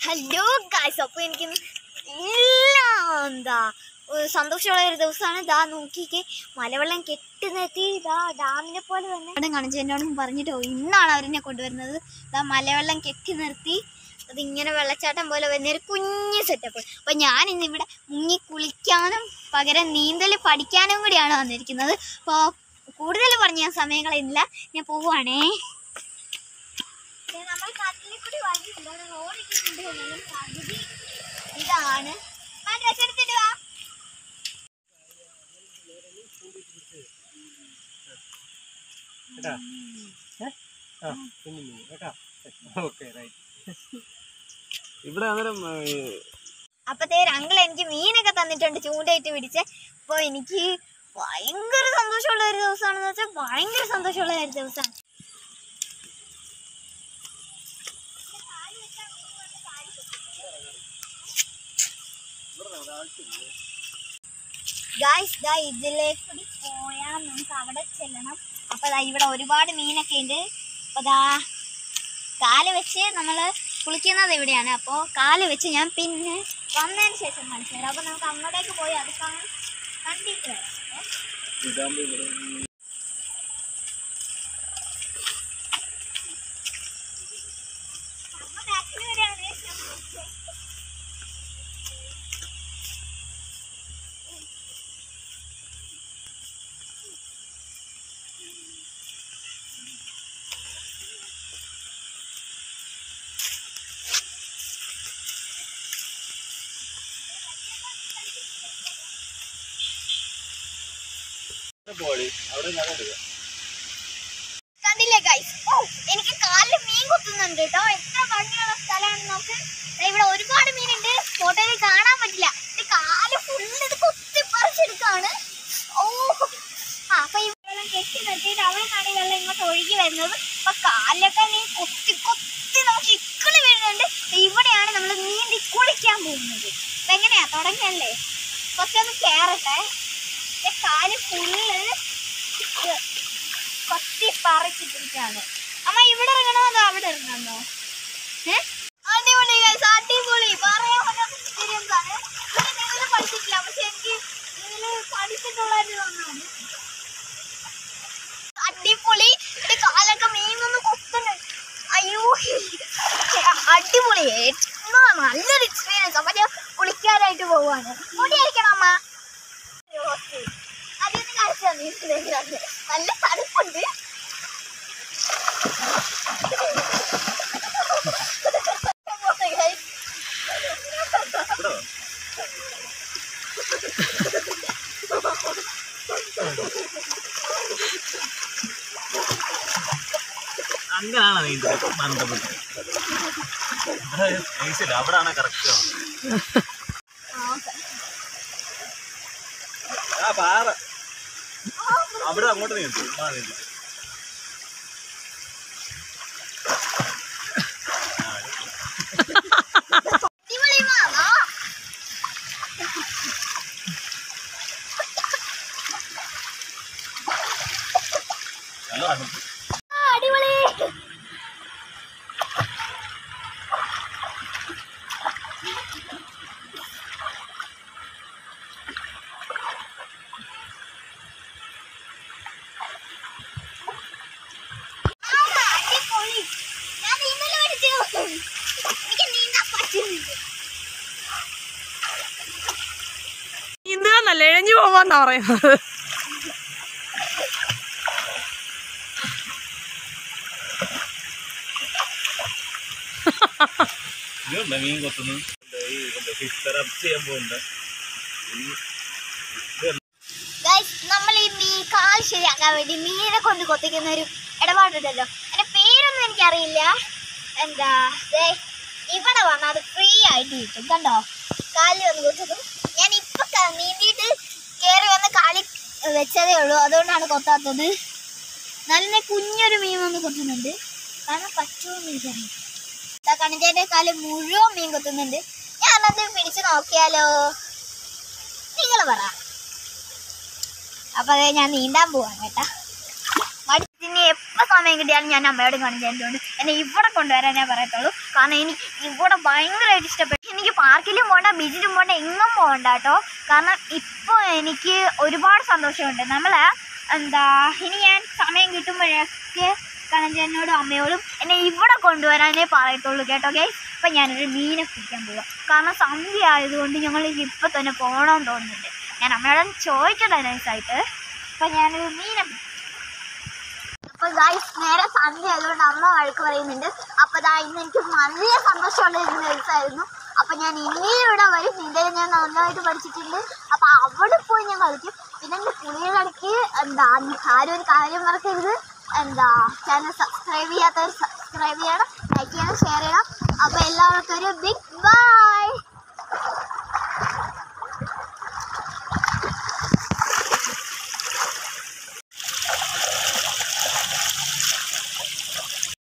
Hello guys അപ്പോൾ എനിക്ക് എല്ലാം എന്താ ഒരു സന്തോഷമുള്ള ഒരു ദിവസമാണ് ദാ നോക്കിക്കേ മലവെള്ളം കെട്ടി നിർത്തി ഇതാ ഡാമിനെ പോലെ തന്നെ അവിടെ കാണിച്ചു എന്നോടും പറഞ്ഞിട്ടോ ഇന്നാണ് അവരെന്നെ കൊണ്ടുവരുന്നത് ഇതാ മലവെള്ളം കെട്ടി നിർത്തി അതിങ്ങനെ വെള്ളച്ചാട്ടം പോലെ വരുന്നൊരു കുഞ്ഞു സെറ്റപ്പ് അപ്പോൾ ഞാൻ ഇന്ന് ഇവിടെ മുങ്ങി കുളിക്കാനും പകരം നീന്തൽ പഠിക്കാനും കൂടിയാണ് വന്നിരിക്കുന്നത് അപ്പോൾ കൂടുതൽ പറഞ്ഞ ഞാൻ സമയം കളയുന്നില്ല ഞാൻ പോവുകയാണേ ദേ നമ്മൾ കടലിൽ കൂടി വഴിയുണ്ട് അവിടെ റോഡ് ഇട്ടിട്ടുണ്ട് എന്നാലും പകുതി ഇതാണ് ആ ഡ്രസ് എടുത്തിട്ട് വാ കേട്ടാ ഏ? ആ കുഞ്ഞു മീൻ കേട്ടാ ഓക്കെ റൈറ്റ് ഇവിടെ അന്നേരം ഏ, അപ്പത്തേ അങ്കിൾ എനിക്ക് മീനൊക്കെ തന്നിട്ടുണ്ട് ചൂണ്ടയിട്ട് പിടിച്ച് അപ്പോൾ എനിക്ക് ഭയങ്കര സന്തോഷമുള്ള ഒരു ദിവസമാണെന്ന് വെച്ചാൽ ഭയങ്കര സന്തോഷമുള്ള ഒരു ദിവസമാണ് ഗായ്സ് ദാ ഇതിലേക്ക് കൂടി പോയാൽ നമുക്ക് അവിടെ ചെല്ലണം അപ്പോൾ ദാ ഇവിടെ ഒരുപാട് മീനൊക്കെ ഉണ്ട് അപ്പോൾ ദാ കാല് വെച്ച് നമ്മൾ കുളിക്കുന്നത് ഇവിടെയാണ് അപ്പോൾ കാല് വെച്ച് ഞാൻ പിന്നെ വന്നതിന് ശേഷം കാണിച്ചു തരാം അപ്പോൾ നമുക്ക് അങ്ങോട്ടേക്ക് പോയി അത് കാണാൻ കണ്ടിട്ട് വരാം ഏ? ഇതാകുമ്പോ ഇവിടെ അമ്മ ബാക്കിൽ വരികയാണ്. പോടി അവിടെ ഞാൻ എടുക്കുക കണ്ടില്ലേ ഗൈസ് ഓ എനിക്ക് കാലിൽ മീൻ കുത്തുന്നുണ്ട് കേട്ടോ എത്ര ഭംഗിയുള്ള സ്ഥലമാണ് നോക്ക് ദേ ഇവിടെ ഒരുപാട് മീനുണ്ട് ഫോട്ടോയിൽ കാണാൻ പറ്റില്ല ഇത് കാല് ഫുള്ള് ഇത് കുത്തി പറിച്ചെടുക്കാണ് ഓ ആ അപ്പൊ ഈ വെള്ളം കെട്ടി നിർത്തിയിട്ട് അവിടെ നിന്നാണ് ഈ വെള്ളം ഇങ്ങോട്ട് ഒഴുകി വരുന്നത് അപ്പൊ കാലിലൊക്കെ മീൻ കുത്തി കുത്തി നമുക്ക് ഇക്കിളി വീഴുന്നുണ്ട് ദേ ഇവിടെയാണ് നമ്മൾ നീന്തി കുളിക്കാൻ പോകുന്നത് അപ്പൊ എങ്ങനെയാ തുടങ്ങിയല്ലേ കുറച്ചൊന്ന് കേറട്ടെ ദേ കാല് ഫുള്ള് കൊത്തി പറിച്ചിട്ടിരിക്കാണ് അമ്മ ഇവിടെ ഇറങ്ങണോ അതോ അവിടെ ഇറങ്ങണോ ഏ? അടിപൊളി guys, അടിപൊളി പറയാൻ പറ്റാത്ത experience ആണ് ഞാൻ നീന്തല് പഠിച്ചിട്ടില്ല പക്ഷെ എനിക്ക് നീന്തല് പഠിച്ചിട്ടുള്ള ഒരു ഇതൊന്നാണ് അടിപൊളി എന്റെ കാലൊക്കെ മീനൊന്ന് കുത്തുന്നു അയ്യോ അടിപൊളി എന്നാ നല്ലൊരു എക്സ്പീരിയൻസ് അപ്പൊ ഞാൻ കുളിക്കാനായിട്ട് പോവാണ് മുടിയായിരിക്കണം അമ്മ അതൊന്ന് കാണിച്ചു തന്നിട്ടുണ്ട് നല്ല തണുപ്പുണ്ട് ഇവിടെ വാ. അങ്ങനാണ് നീന്തൽ മന്ദബുദ്ധി ഇവിടെ സ്പേസില്ല അവിടാണ് കറക്റ്റ് ആ പാറ അവിടെ അങ്ങോട്ട് നീന്തു ആ നീന്തു അടിപൊളി മാമാ. നല്ല തണുപ്പ് ആ, അടിപൊളി ആ, അടിപൊളി. ഞാൻ നീന്തല് പഠിച്ചു. എനിക്ക് നീന്താൻ പറ്റുന്നുണ്ട്. നീന്തുകന്നല്ല എഴഞ്ഞു പോവാന്നാ പറയുന്നത് ഇതുണ്ട് മീൻ കൊത്തുന്നു ഈ ഫിഷ് തെറാപ്പി ചെയ്യാൻ പോകുന്നുണ്ട് Guys, നമ്മൾ ഈ മീ കാൽ ശരിയാക്കാൻ വേണ്ടി മീനെ കൊണ്ട് കൊത്തിക്കുന്ന ഒരു ഇടപാടുണ്ടല്ലോ അതിന്റെ പേരൊന്നും എനിക്കറിയില്ല എന്താ ദേ ഇവിടെ വന്നാൽ അത് ഫ്രീ ആയിട്ട് കിട്ടും കണ്ടോ കാലിൽ വന്ന് കൊത്തതും ഞാൻ ഇപ്പൊ ക- നീന്തിയിട്ട് കയറി വന്ന് കാലിൽ വെച്ചതേ ഉള്ളൂ അതുകൊണ്ടാണ് കൊത്താത്തത് നല്ല കുഞ്ഞൊരു മീൻ വന്ന് കൊത്തുന്നുണ്ട് കാരണം പറ്റുമോ എന്ന് എനിക്കറിയില്ല കണിജേന്റെ കാല് മുഴുവൻ മീൻ കൊത്തുന്നുണ്ട് ഞാനത് പിടിച്ച് നോക്കിയാലോ നിങ്ങൾ പറ അപ്പൊ അതെ ഞാൻ നീന്താൻ പോവാണ് കേട്ടാ മടിച്ചിനി എപ്പോൾ സമയം കിട്ടിയാലും ഞാൻ അമ്മയോട് കാണിച്ചിട്ടുണ്ട് എന്നെ ഇവിടെ കൊണ്ടുവരാനേ പറയത്തുള്ളൂ കാരണം എനിക്ക് ഇവിടെ ഭയങ്കരമായിട്ട് ഇഷ്ടപ്പെട്ടു എനിക്ക് പാർക്കിലും പോകണ്ട ബീച്ചിലും പോകണ്ട എങ്ങും പോകണ്ട കേട്ടോ കാരണം ഇപ്പോൾ എനിക്ക് ഒരുപാട് സന്തോഷമുണ്ട് നമ്മൾ എന്താ ഇനി ഞാൻ സമയം കിട്ടുമ്പോഴൊക്കെ കണഞ്ചനോടും അമ്മയോടും എന്നെ ഇവിടെ കൊണ്ടുവരാനേ പറയത്തുള്ളൂ കേട്ടോ ഗൈസ് ഇപ്പം ഞാനൊരു മീനെ പിടിക്കാൻ പോവാം കാരണം സന്ധ്യ ആയതുകൊണ്ട് ഞങ്ങൾ ഇപ്പം തന്നെ പോകണമെന്ന് തോന്നുന്നുണ്ട് ഞാൻ അമ്മയോട് ചോദിക്കട്ടെ നൈസായിട്ട് അപ്പം ഞാനൊരു മീനെ പിടിക്കാം. അപ്പൊ ഗൈസ് നേരെ സന്ധ്യ ആയതുകൊണ്ട് അമ്മ വഴക്ക് പറയുന്നുണ്ട് അപ്പൊ ദാ ഇന്ന് എനിക്ക് നല്ല സന്തോഷമുള്ള ഒരു ദിവസമായിരുന്നു അപ്പൊ ഞാൻ ഇനിയും ഇവിടെ വരും നിന്റെ ഞാൻ നന്നായിട്ട് പഠിച്ചിട്ടുണ്ട് അപ്പൊ അവിടെ പോയി ഞാൻ കളിക്കും പിന്നെ എൻ്റെ കുളികളിടയ്ക്ക് എന്താ ആരും ഒരു കാര്യം മറക്കരുത് എന്താ ചാനൽ സബ്സ്ക്രൈബ് ചെയ്യാത്തവർ സബ്സ്ക്രൈബ്